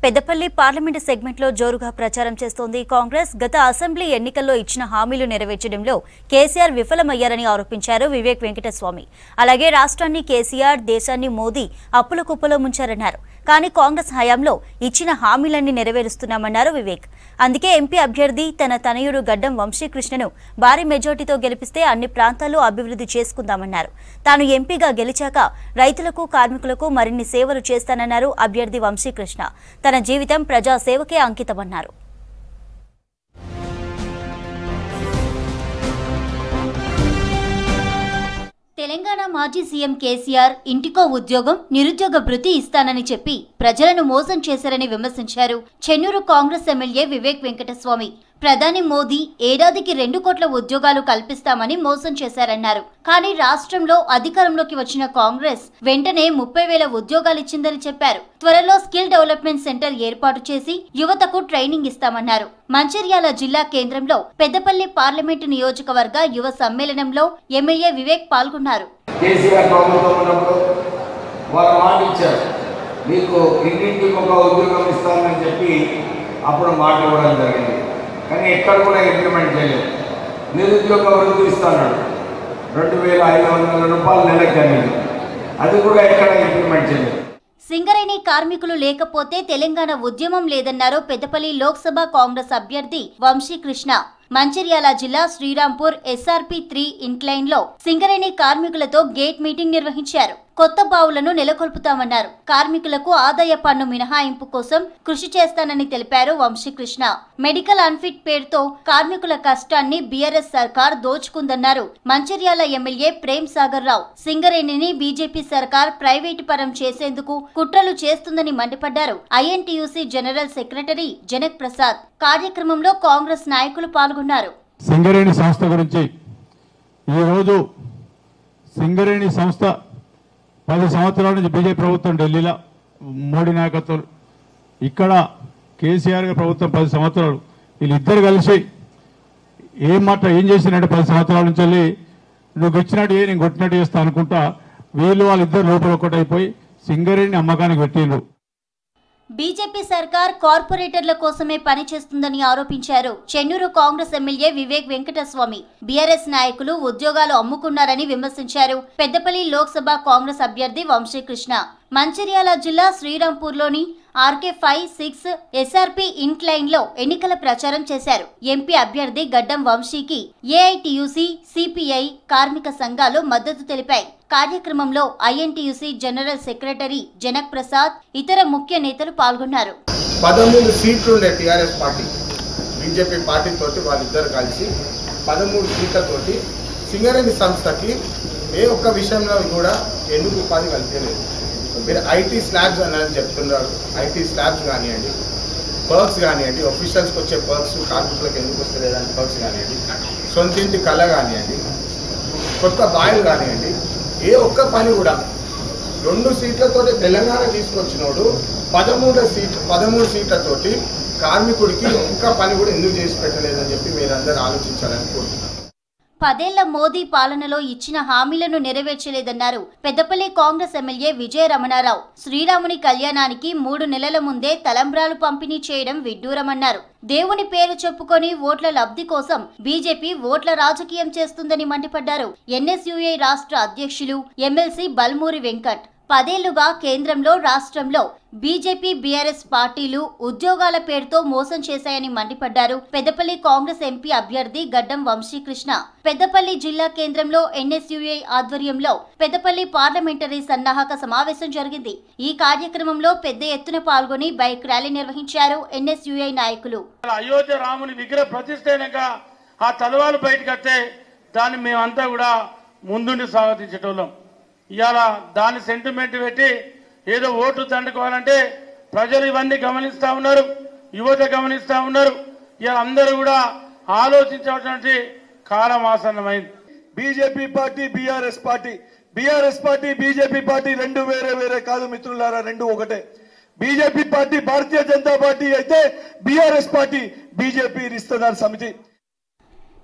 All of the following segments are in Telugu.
పెద్దపల్లి పార్లమెంటు సెగ్మెంట్లో జోరుగా ప్రచారం చేస్తోంది కాంగ్రెస్ గత అసెంబ్లీ ఎన్నికల్లో ఇచ్చిన హామీలు నెరవేర్చడంలో కేసీఆర్ విఫలమయ్యారని ఆరోపించారు వివేక్ వెంకటస్వామి అలాగే రాష్ట్రాన్ని కేసీఆర్ దేశాన్ని మోదీ అప్పుల కుప్పలో ముంచారన్నారు కానీ కాంగ్రెస్ హయాంలో ఇచ్చిన హామీలన్నీ నెరవేరుస్తున్నామన్నారు వివేక్ అందుకే ఎంపీ అభ్యర్థి తన తనయుడు గడ్డం వంశీకృష్ణను భారీ మెజార్టీతో గెలిపిస్తే అన్ని ప్రాంతాలు అభివృద్ధి చేసుకుందామన్నారు తాను ఎంపీగా గెలిచాక రైతులకు కార్మికులకు మరిన్ని సేవలు చేస్తానన్నారు అభ్యర్థి వంశీకృష్ణ తన జీవితం ప్రజాసేవకే అంకితమన్నారు తెలంగాణ మాజీ సీఎం కేసీఆర్ ఇంటికో ఉద్యోగం నిరుద్యోగ భృతి ఇస్తానని చెప్పి ప్రజలను మోసం చేశారని విమర్శించారు చెన్నూరు కాంగ్రెస్ ఎమ్మెల్యే వివేక్ వెంకటస్వామి ప్రధాని మోదీ ఏడాదికి రెండు కోట్ల ఉద్యోగాలు కల్పిస్తామని మోసం చేశారన్నారు కానీ రాష్ట్రంలో అధికారంలోకి వచ్చిన కాంగ్రెస్ వెంటనే ముప్పై వేల ఉద్యోగాలిచ్చిందని చెప్పారు త్వరలో స్కిల్ డెవలప్మెంట్ సెంటర్ ఏర్పాటు చేసి యువతకు ట్రైనింగ్ ఇస్తామన్నారు మంచిర్యాల జిల్లా కేంద్రంలో పెద్దపల్లి పార్లమెంటు నియోజకవర్గ యువ సమ్మేళనంలో ఎమ్మెల్యే వివేక్ పాల్గొన్నారు కేసీఆర్ ప్రభుత్వం ఉన్నప్పుడు వాళ్ళు మాట ఇచ్చారు మీకు ఇంటింటికి ఒక ఉద్యోగం ఇస్తానని చెప్పి అప్పుడు మాట ఇవ్వడం జరిగింది కానీ ఎక్కడ కూడా ఇంప్లిమెంట్ చేయలేదు నిరుద్యోగ వృద్ధి ఇస్తాడు రెండు వేల ఐదు వందల రూపాయలు నెలకి అనేది అది కూడా ఎక్కడ ఇంప్లిమెంట్ చేయలేదు సింగరేణి కార్మికులు లేకపోతే తెలంగాణ ఉద్యమం లేదన్నారు పెద్దపల్లి లోక్సభ కాంగ్రెస్ అభ్యర్థి వంశీకృష్ణ మంచిర్యాల జిల్లా శ్రీరాంపూర్ ఎస్ఆర్పి త్రీ ఇంక్లైన్ లో సింగరేణి కార్మికులతో గేట్ మీటింగ్ నిర్వహించారు కొత్త బావులను నెలకొల్పుతామన్నారు కార్మికులకు ఆదాయ పన్ను మినహాయింపు కోసం కృషి చేస్తానని తెలిపారు వంశీకృష్ణ మెడికల్ అన్ఫిట్ పేరుతో కార్మికుల కష్టాన్ని బీఆర్ఎస్ సర్కార్ దోచుకుందన్నారు మంచిర్యాల ఎమ్మెల్యే ప్రేమ్ సాగర్ రావు సింగరేణిని బీజేపీ సర్కార్ ప్రైవేటు పరం చేసేందుకు కుట్రలు చేస్తుందని మండిపడ్డారు INTUC general secretary Janak Prasad కార్యక్రమంలో కాంగ్రెస్ నాయకులు పాల్గొన్నారు సింగరేణి సంస్థ గురించి ఈరోజు సింగరేణి సంస్థ పది సంవత్సరాల నుంచి బీజేపీ ప్రభుత్వం ఢిల్లీలో మోడీ నాయకత్వం ఇక్కడ కేసీఆర్ గారి ప్రభుత్వం పది సంవత్సరాలు వీళ్ళిద్దరు కలిసి ఏం మాట ఏం చేసినట్టు పది సంవత్సరాల నుంచి వెళ్ళి నువ్వు ఇచ్చినట్టు ఏ నేను కొట్టినట్టు చేస్తా అనుకుంటా వీళ్ళు వాళ్ళిద్దరు లోపల ఒకటైపోయి సింగరేణి అమ్మకానికి పెట్టిండ్రు బీజేపీ సర్కార్ కార్పొరేటర్ల కోసమే పనిచేస్తుందని ఆరోపించారు చెన్నూరు కాంగ్రెస్ ఎమ్మెల్యే వివేక్ వెంకటస్వామి బీఆర్ఎస్ నాయకులు ఉద్యోగాలు అమ్ముకున్నారని విమర్శించారు పెద్దపల్లి లోక్సభ కాంగ్రెస్ అభ్యర్థి వంశీకృష్ణ మంచిర్యాల జిల్లా శ్రీరాంపూర్లోని RK five six SRP incline లో ఎన్నికల ప్రచారం చేశారు ఎంపీ అభ్యర్థి గడ్డం వంశీకి ఏఐటియుసి సిపిఐ కార్మిక సంఘాలు మద్దతు తెలిపాయి కార్యక్రమంలో INTUC general secretary Janak Prasad ఇతర ముఖ్య నేతలు పాల్గొన్నారు పదమూడు సీట్లు ఉండే టీఆర్ఎస్ పార్టీ బీజేపీ పార్టీ తోటి వాళ్ళిద్దరు కలిసి పదమూడు సీట్లతోటి సింగరేణి సంస్థకి ఏ ఒక్క విషయంలో కూడా ఎందుకు ఉపాధి కల్పించలేదు మీరు ఐటీ స్లాబ్స్ అని అని చెప్తున్నారు ఐటీ స్లాబ్స్ కానివ్వండి పర్క్స్ కానివ్వండి ఒఫీషియల్స్కి వచ్చే పర్క్స్ కార్మికులకు ఎందుకు వస్తలేదని పర్క్స్ కానివ్వండి సొంతింటి కళ కానివ్వండి కొత్త బాయిల్ కానివ్వండి ఏ ఒక్క పని కూడా రెండు సీట్లతోటి తెలంగాణ తీసుకొచ్చినోడు పదమూడు సీట్ పదమూడు సీట్లతోటి కార్మికుడికి ఒక్క పని కూడా ఎందుకు చేసి పెట్టలేదని చెప్పి మీరందరూ ఆలోచించాలని కోరుతున్నాను పదేళ్ల మోదీ పాలనలో ఇచ్చిన హామీలను నెరవేర్చలేదన్నారు పెద్దపల్లి కాంగ్రెస్ ఎమ్మెల్యే విజయ రమణారావు శ్రీరాముని కళ్యాణానికి మూడు నెలల ముందే తలంబ్రాలు పంపిణీ చేయడం విడ్డూరమన్నారు దేవుని పేరు చెప్పుకొని ఓట్ల లబ్ధి కోసం బీజేపీ ఓట్ల రాజకీయం చేస్తుందని మండిపడ్డారు ఎన్ఎస్యుఐ రాష్ట్ర అధ్యక్షులు ఎమ్మెల్సీ బల్మూరి వెంకట్ పదేళ్లుగా కేంద్రంలో రాష్ట్రంలో బీజేపీ బీఆర్ఎస్ పార్టీలు ఉద్యోగాల పేరుతో మోసం చేశాయని మండిపడ్డారు పెద్దపల్లి కాంగ్రెస్ ఎంపీ అభ్యర్థి గడ్డం వంశీకృష్ణ పెద్దపల్లి జిల్లా కేంద్రంలో ఎన్ఎస్యుఐ ఆధ్వర్యంలో పెద్దపల్లి పార్లమెంటరీ సన్నాహక సమావేశం జరిగింది ఈ కార్యక్రమంలో పెద్ద ఎత్తున పాల్గొని బైక్ ర్యాలీ నిర్వహించారు ఎన్ఎస్యుఐ నాయకులు అలా అయోధ్య రాముని విగ్రహ ప్రతిష్ట అయినాక ఆ తలవాలు బయటకు వస్తే దాన్ని మేమంతా కూడా ముందుండి స్వాగతించేటోళ్ళం ఇవాళ దాన్ని సెంటిమెంట్ పెట్టి ఏదో ఓటు దండుకోవాలంటే ప్రజలు ఇవన్నీ గమనిస్తా ఉన్నారు యువత గమనిస్తా ఉన్నారు ఇవాళ అందరూ కూడా ఆలోచించవలసినటువంటి కాలం ఆసన్నమైంది BJP party BRS party BRS party BJP party రెండు వేరే వేరే కాదు మిత్రులారా రెండు ఒకటే BJP party Bharatiya Janata party అయితే బీఆర్ఎస్ పార్టీ బీజేపీ రిస్తదార్ సమితి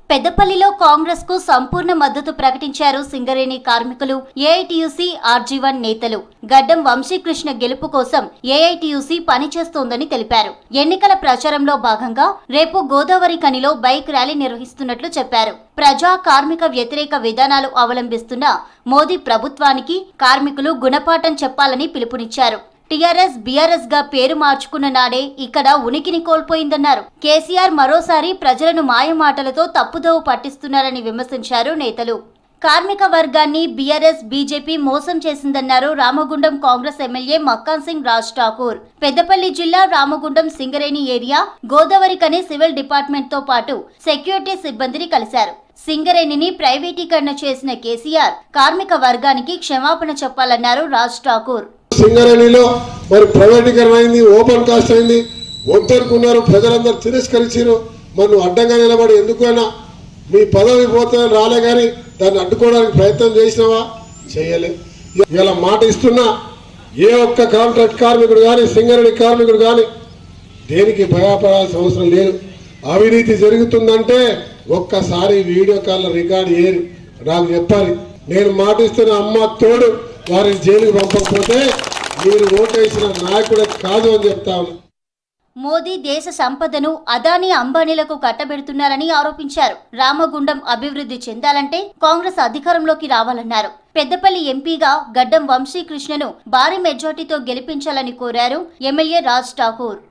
పెద్దపల్లిలో కాంగ్రెస్ కు సంపూర్ణ మద్దతు ప్రకటించారు సింగరేణి కార్మికులు ఏఐటియుసి ఆర్జీవన్ నేతలు గడ్డం వంశీకృష్ణ గెలుపు కోసం ఏఐటియుసి పనిచేస్తోందని తెలిపారు ఎన్నికల ప్రచారంలో భాగంగా రేపు గోదావరి కనిలో బైక్ ర్యాలీ నిర్వహిస్తున్నట్లు చెప్పారు ప్రజా కార్మిక వ్యతిరేక విధానాలు అవలంబిస్తున్న మోదీ ప్రభుత్వానికి కార్మికులు గుణపాఠం చెప్పాలని పిలుపునిచ్చారు టీఆర్ఎస్ బీఆర్ఎస్ గా పేరు మార్చుకున్న నాడే ఇక్కడ ఉనికిని కోల్పోయిందన్నారు కేసీఆర్ మరోసారి ప్రజలను మాయమాటలతో తప్పుదోవ పట్టిస్తున్నారని విమర్శించారు నేతలు కార్మిక వర్గాన్ని బీఆర్ఎస్ బీజేపీ మోసం చేసిందన్నారు రామగుండం కాంగ్రెస్ ఎమ్మెల్యే మక్కాన్ సింగ్ రాజ్ ఠాకూర్ పెద్దపల్లి జిల్లా రామగుండం సింగరేణి ఏరియా గోదావరి కని సివిల్ డిపార్ట్మెంట్ తో పాటు సెక్యూరిటీ సిబ్బందిని కలిశారు సింగరేణిని ప్రైవేటీకరణ చేసిన కేసీఆర్ కార్మిక వర్గానికి క్షమాపణ చెప్పాలన్నారు రాజ్ ఠాకూర్ సింగరేణిలో మరి ప్రైవేటీకరణ అయింది ఓపెన్ కాస్ట్ అయింది వద్దనుకున్నారు ప్రజలందరూ తిరస్కరించారు మరి నువ్వు అడ్డంగా నిలబడి ఎందుకైనా మీ పదవి పోతుందని రాలే కానీ దాన్ని అడ్డుకోవడానికి ప్రయత్నం చేసినావా చేయలే ఇలా మాట ఇస్తున్నా ఏ ఒక్క కాంట్రాక్ట్ కార్మికుడు కానీ సింగరేణి కార్మికుడు కానీ దేనికి భయపడాల్సిన అవసరం లేదు అవినీతి జరుగుతుందంటే ఒక్కసారి వీడియో కాల్ రికార్డ్ ఏరి నాకు చెప్పాలి నేను మాటిస్తున్న అమ్మ తోడు వారిని జైలుకి పంపకపోతే మీరు ఓటేసిన నాయకుడే కాదు అని చెప్తా ఉన్నా మోదీ దేశ సంపదను అదానీ అంబానీలకు కట్టబెడుతున్నారని ఆరోపించారు రామగుండం అభివృద్ధి చెందాలంటే కాంగ్రెస్ అధికారంలోకి రావాలన్నారు పెద్దపల్లి ఎంపీగా గడ్డం వంశీకృష్ణను భారీ మెజార్టీతో గెలిపించాలని కోరారు ఎమ్మెల్యే రాజ్ ఠాకూర్